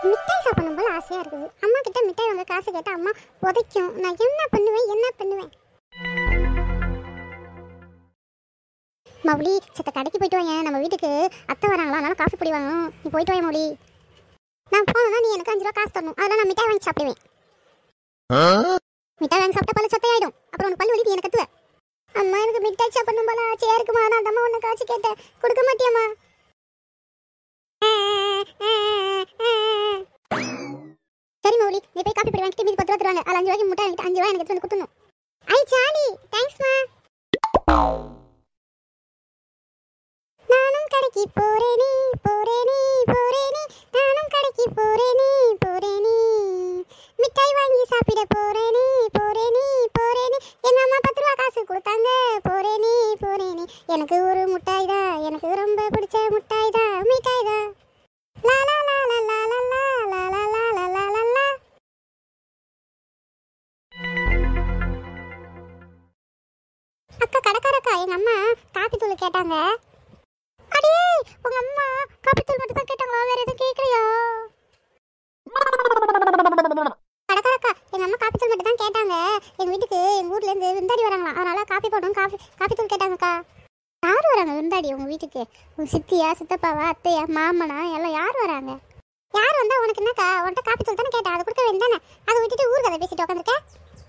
மிட்டாய் சாப்பிடணும் போல ஆசையா இருக்குது அம்மா கிட்ட மிட்டாய் வாங்க காசு கேட்டா அம்மா உதைக்கும் நான் என்ன பண்ணுவேன் என்ன பண்ணுவேன் மௌலி சத்த கடைக்கு போயிட்டு வாங்க நம்ம வீட்டுக்கு அத்தை வராங்களா அதனால காஃபி பொடி வாங்கணும் நீ போயிட்டு வாங்க மௌலி நான் போனோம்னா நீ எனக்கு அஞ்சு ரூபா காசு தரணும் அதெல்லாம் நான் மிட்டாய் வாங்கி சாப்பிடுவேன் மிட்டாய் வாங்கி சாப்பிட்டா பல்லு சொத்தையாயிடும் அப்புறம் உனக்கு பல்லு வலி நீ எனக்கு கத்துவ அம்மா எனக்கு மிட்டாய் சாப்பிடணும் போல ஆச்சையா இருக்குமா நான் அந்த அம்மா உன்னை காசு கேட்டேன் கொடுக்க மாட்டியாம்மா சரி மௌலி நீ போய் காப்பி பொடி வாங்கிட்டு மீதி பத்து ரூபா தருவாங்க அதில் அஞ்சு ரூபாய்க்கு முட்டை வாங்கிட்டு அஞ்சு ரூபாய் எனக்கு எடுத்து வந்து கொடுத்துணும் ஐ சாலி தேங்க்ஸ்மா நானும் கடைக்கு போறேனே போறேனே போறேனே நானும் கடைக்கு போறேனே போறேனே மிட்டாய் வாங்கி சாப்பிட போறேனே போறேனே போறேனே எங்க அம்மா பத்து ரூபா காசு கொடுத்தாங்க போறேனே போறேனே எனக்கு ஒரு முட்டாய் தான் எனக்கு ரொம்ப பிடிச்ச முட்டாய் தான் மிட்டாய் தான் லா லா லா லா லா லா லா லா லா லா லா லா லா லா அக்கா கடைக்காரக்கா எங்க அம்மா காப்பி தூள் கேட்டாங்க அடே உங்க அம்மா காப்பி தூள் மட்டும் தான் கேட்டாங்களா வேற எதுவும் கேட்கலையா கடைக்காரக்கா எங்க அம்மா காப்பி தூள் மட்டும் தான் கேட்டாங்க எங்க வீட்டுக்கு எங்க ஊர்ல இருந்து விருந்தாடி வராங்களாம் அதனால காப்பி போடணும் காஃபி காப்பி தூள் கேட்டாங்கக்கா யார் வராங்க விருந்தாடி உங்க வீட்டுக்கு உங்க சித்தியா சித்தப்பாவா அத்தையா மாமனா எல்லாம் யார் வராங்க யார் வந்தா உனக்கு என்னக்கா உன்கிட்ட காப்பி தூள் தானே கேட்டா அதை கொடுக்க வேண்டியதானே அதை விட்டுட்டு ஊர் கதை பேசிட்டு உட்காந்துருக்க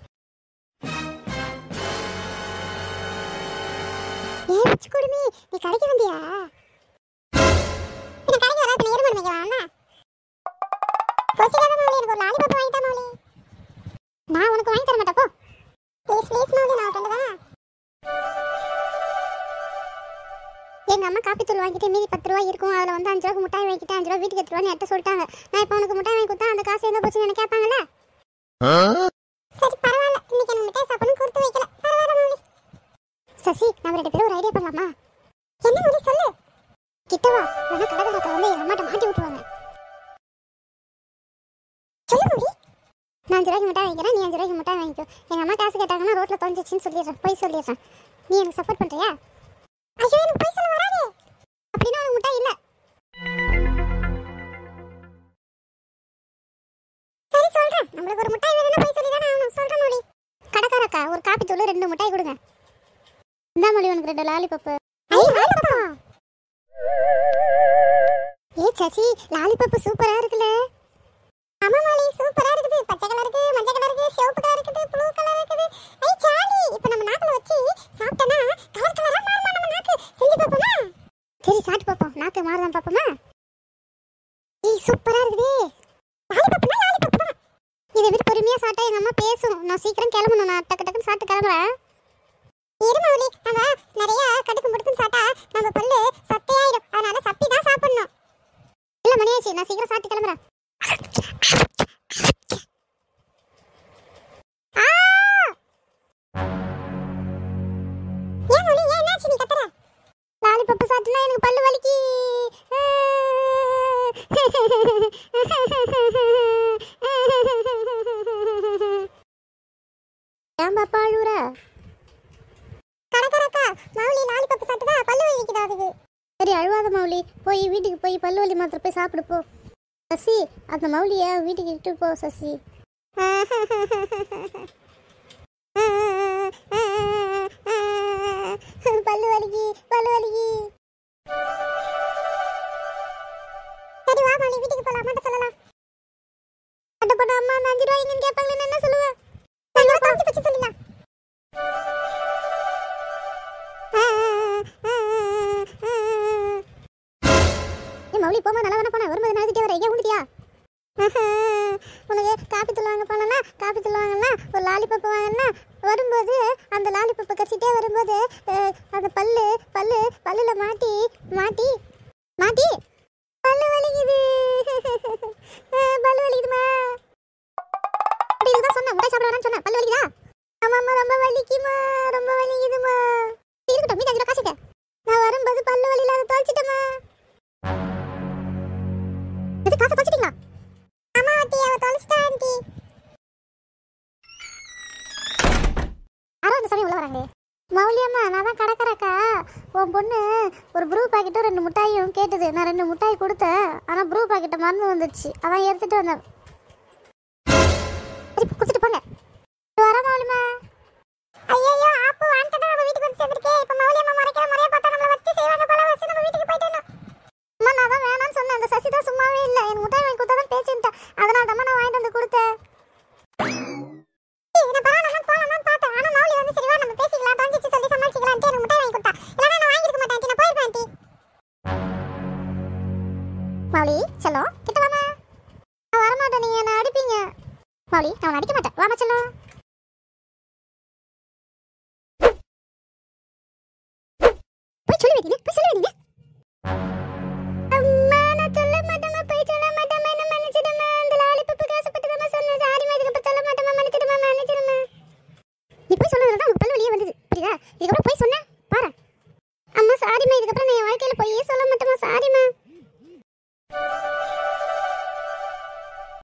ஏ பிச்சு குடுமி நீ கடைக்கு வந்தியா பின்ன கடைக்கு வரா பின்ன எருமணி மேய்க்கலாம்ல கொச்சிக்காத மௌலி எனக்கு ஒரு லாலிபாப் வாங்கி தா மௌலி நான் உனக்கு வாங்கி தர மாட்டேன் போ ப்ளீஸ் ப்ளீஸ் மௌலி நான் ஃப்ரெண்டு தானே எங்க அம்மா காப்பி தூள் வாங்கிட்டு மீதி பத்து ரூபாய் இருக்கும் அதில் வந்து அஞ்சு ரூபாய்க்கு மிட்டாய் வாங்கிட்டு அஞ்சு ரூபா வீட்டுக்கு எடுத்துருவான்னு என்கிட்ட சொல்லிட்டாங்க நான் இப்போ உனக்கு மிட்டாய் வாங்கி கொடுத்தா அந்த காசு எங்க போச்சுன்னு எனக்கு கேட்பாங்கல்ல சரி பரவாயில்ல இன்னைக்கு எனக்கு மிட்டாய் சாப்பிடணும் கொடுத்து வைக்கல பரவாயில்ல மௌலி சசி நம்ம ரெண்டு பேரும் ஒரு ஐடியா பண்ணலாமா என்ன மௌலி சொல்லு கிட்டவா வேணா கடகடத்தை வந்து எங்க அம்மாட்ட மாட்டி விட்டுருவாங்க சொல்லு மௌலி நான் அஞ்சு ரூபாய்க்கு மிட்டாய் வாங்கிக்கிறேன் நீ அஞ்சு ரூபாய்க்கு மிட்டாய் வாங்கிக்கோ எங்க அம்மா காசு கேட்டாங்கன்னா ரோட்ல தொலைஞ்சிச்சுன்னு சொல்லிடுறேன் போய் சொல்லிடுறேன் நீ எனக்கு சப்போர்ட் பண்றியா ஐயோ எனக்கு போய் சொல்ல வராதே அப்படின்னா உனக்கு மிட்டாய் இல்ல சரி சொல்றேன் நம்மளுக்கு ஒரு மிட்டாய் வேணும்னா போய் சொல்லி தானே ஆகணும் சொல்றேன் மொழி கடைக்காரக்கா ஒரு காப்பி தூள் ரெண்டு மிட்டாய் கொடுங்க இந்த மொழி உனக்கு ரெண்டு லாலிபப்பு ஐ லாலிபப்பா ஏ சச்சி லாலிபப்பு சூப்பரா இருக்குல்ல ஆமா மொழி சூப்பரா இருக்குது பச்சை கலருக்கு மஞ்சள் கலருக்கு சிவப்பு கலர் இருக்குது ப்ளூ கலர் இருக்குது ஐ சாலி இப்போ நம்ம நாக்குல வச்சு சாப்பிட்டனா கலர் கலரா மாறுமா நம்ம நாக்கு செஞ்சு பார்ப்போமா சரி சாப்பிட்டு பார்ப்போம் நாக்கு மாறுதான் பார்ப்போமா ஏய் சூப்பரா இருக்குதே லாலிபப்னா லாலிபப் தான் இதை விட பொறுமையா சாப்பிட்டா எங்க அம்மா பேசும் நான் சீக்கிரம் கிளம்பணும் நான் டக்கு டக்குன்னு சாப்பிட்டு கிளம்புறேன் இரு மௌலி நம்ம நிறைய கடுக்கும் புடுக்கும் சாப்பிட்டா நம்ம பல்லு சத்தையாயிடும் அதனால சப்பி தான் சாப்பிடணும் இல்ல மணியாச்சு நான் சீக்கிரம் சாப்பிட்டு கிளம்புறேன் ஆ! ஏன் மௌலி ஏன் என்னாச்சு நீ கத்துற லாலிபப்பு சாப்பிட்டுனா எனக்கு பல்லு வலிக்கு ஏன் பாப்பா அழுவுற கடக்கறக்கா மௌலி லாலிபப்பு சாப்பிட்டா பல்லு வலிக்குதா அதுக்கு சரி அழுவாத மௌலி போய் வீட்டுக்கு போய் பல்லு வலி மாத்திரை போய் சாப்பிடு போ சசி அந்த மௌலிய வீட்டுக்கு இட்டு போ சசி பல்லு வலிக்கு பல்லு வலிக்கு சரி வா மௌலி வீட்டுக்கு போலாம் அம்மாட்ட சொல்லலாம் அட்ட போட்ட அம்மா அந்த அஞ்சு ரூபாய் எங்கன்னு கேட்பாங்களே என்ன சொல்லுவேன் அஞ்சு ரூபாய் குறைச்சு வச்சு சொல்லலாம் ஏய் மௌலி போமா நல்லா தானே போனேன் வரும்போது நினைச்சிட்டே வர எங்கே ஊந்துட்டியா உனக்கு காப்பி தூள் வாங்க போனோம்னா காப்பி தூள் வாங்கினா ஒரு லாலிபப் வாங்கினா வரும்போது அந்த லாலிபப்பை கசிட்டே வரும்போது அஹ், அந்த பல்லு பல்லு பல்லுல மாட்டி மாட்டி மாட்டி பல்லு வலிக்குது அஹ், பல்லு வலிக்குதுமா அப்படி இதுதான் சொன்னேன் முட்டை சாப்பிட வேணாம்னு சொன்னேன் பல்லு வலிக்குதா ஆமாம்மா ரொம்ப வலிக்குமா ரொம்ப வலிக்குதுமா இருக்கட்டும் மீதி அஞ்சு ரூபா காசுக்க நான் வரும்போது பல்லு வலியில அதை தொலைச்சிட்டேம்மா இது காசை தொலைச்சிட்டீங்களா ஆமா ஆண்டி அவ தொலைச்சிட்டா ஆண்டி யாரோ இந்த சமயம் உள்ள வராங்க மௌலியம்மா நான் தான் கடற்கறக்கா உன் பொண்ணு ஒரு ப்ரூ பாக்கெட்டும் ரெண்டு முட்டாயும் கேட்டது நான் ரெண்டு முட்டாய் கொடுத்தேன் ஆனால் ப்ரூ பாக்கெட்டை மறந்து வந்துடுச்சு அதான் எடுத்துட்டு வந்தேன் சரி கொடுத்துட்டு போங்க வர மாலுமா ஐயோ ஆப்பு வாண்டடா நம்ம வீட்டுக்கு வந்து சேர்ந்திருக்கே இப்ப மௌலி அம்மா மறைக்கிற முறைய பார்த்தா நம்மள வச்சு செய்வாங்க போல வச்சு நம்ம வீட்டுக்கு போயிட்டோம் அம்மா நான் தான் வேணாம்னு சொன்னேன் அந்த சசி தான் சும்மாவே இல்லை எனக்கு முட்டாய் வாங்கி கொடுத்தா தான் பேச்சுட்டேன் அதனால தான் நான் வாங்கிட்டு வந்து கொடுத்தேன் என்ன பரவாயில்ல போலாம் பார்த்தேன் ஆனா மௌலி வந்து சரி வா நம்ம பேசிக்கலாம் தங்கிச்சு சொல்லி சமாளிச்சுக்கலாம் எனக்கு முட்டை வாங்கி கொடுத்தா இல்லனா நான் வாங்கிருக்க மாட்டேன் ஆண்டி நான் போயிருப்பேன் ஆண்டி மௌலி செல்லம் கிட்ட வாமா நான் வரமாட்டேன் நீங்கள் என்ன அடிப்பீங்க மௌலி நான் உன்னை அடிக்க மாட்டேன் வாமா செல்லம்